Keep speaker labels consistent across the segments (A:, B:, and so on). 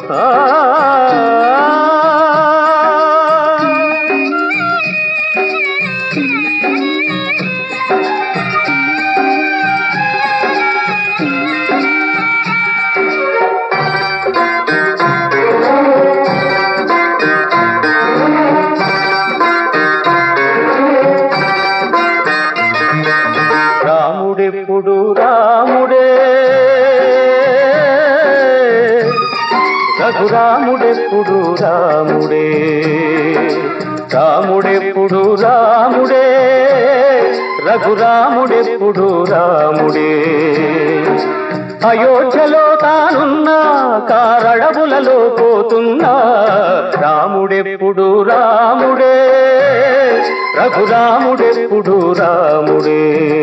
A: రాముడెప్పుడు రాముడే రఘురాముడెప్పుడు రాముడే రాముడెప్పుడు రాముడే రఘురాముడెప్పుడు రాముడే అయోధ్యలో తానున్నా కారడవులలో పోతున్నా రాముడెప్పుడు రాముడే రఘురాముడెప్పుడు రాముడే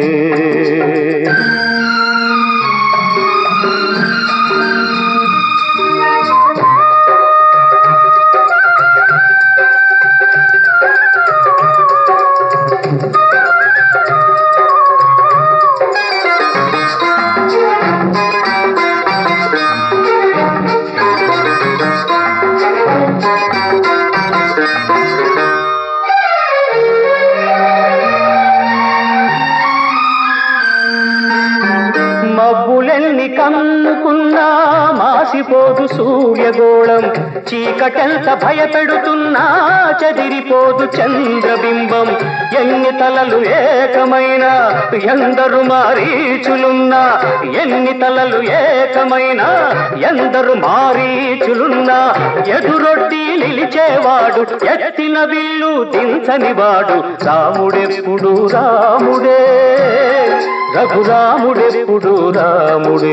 A: మబ్బులెన్ని కమ్ముకున్నా మాసిపోదు సూర్యగోళం చీకటెంత భయపెడుతున్నా చెదిరిపోదు చంద్రబింబం ఎన్ని తలలు ఏకమైన ఎందరు మారీచులున్నా ఎన్ని తలలు ఏకమైన ఎందరు మారీచులున్నా ఎదురొడ్డి నిలిచేవాడు ఎత్తిన విల్లు దించనివాడు రాముడెప్పుడు రాముడే రఘురాముడెప్పుడు రాముడే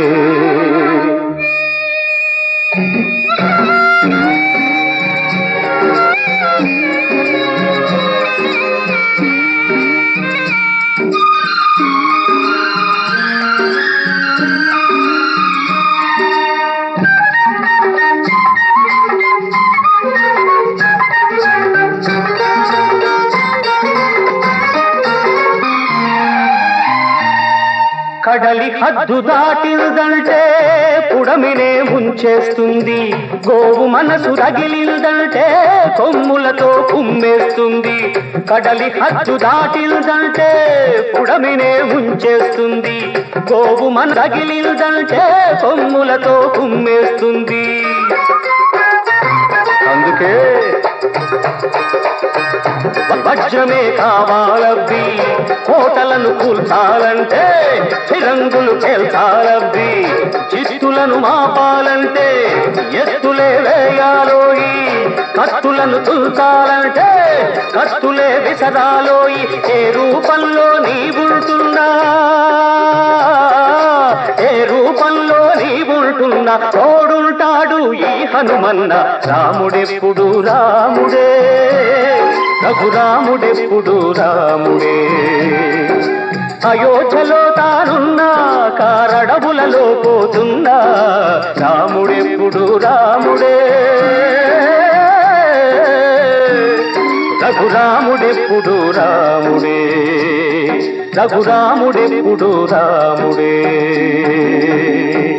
A: కడలి హద్దు దాటిందంటే పుడమినే ముంచేస్తుంది గోవు మనసు రగిలిందంటే కొమ్ములతో కుమ్మేస్తుంది కడలి హద్దు దాటిందంటే పుడమినే ముంచేస్తుంది గోవు మన రగిలిందంటే కొమ్ములతో కుమ్మేస్తుంది అందుకే వజ్రమే కావాలబ్బి కోటలను కూల్చాలంటే ఫిరంగులు పేల్చాలబ్బి చిత్తులను మాపాలంటే ఎత్తులే వేయాలోయి కత్తులను తుంచాలంటే కత్తులే విసరాలోయి ఏ రూపంలో నీవుంటున్నా ఏ రూపంలో నీవుంటున్నా తోడుంటాడు ఈ హనుమన్న రాముడెప్పుడు రాముడే రఘురాముడెప్పుడు రాముడే అయోధ్యలో తానున్నా కారడవులలో పోతున్నా రాముడెప్పుడు రాముడే రఘురాముడెప్పుడు రాముడే రఘురాముడెప్పుడు రాముడే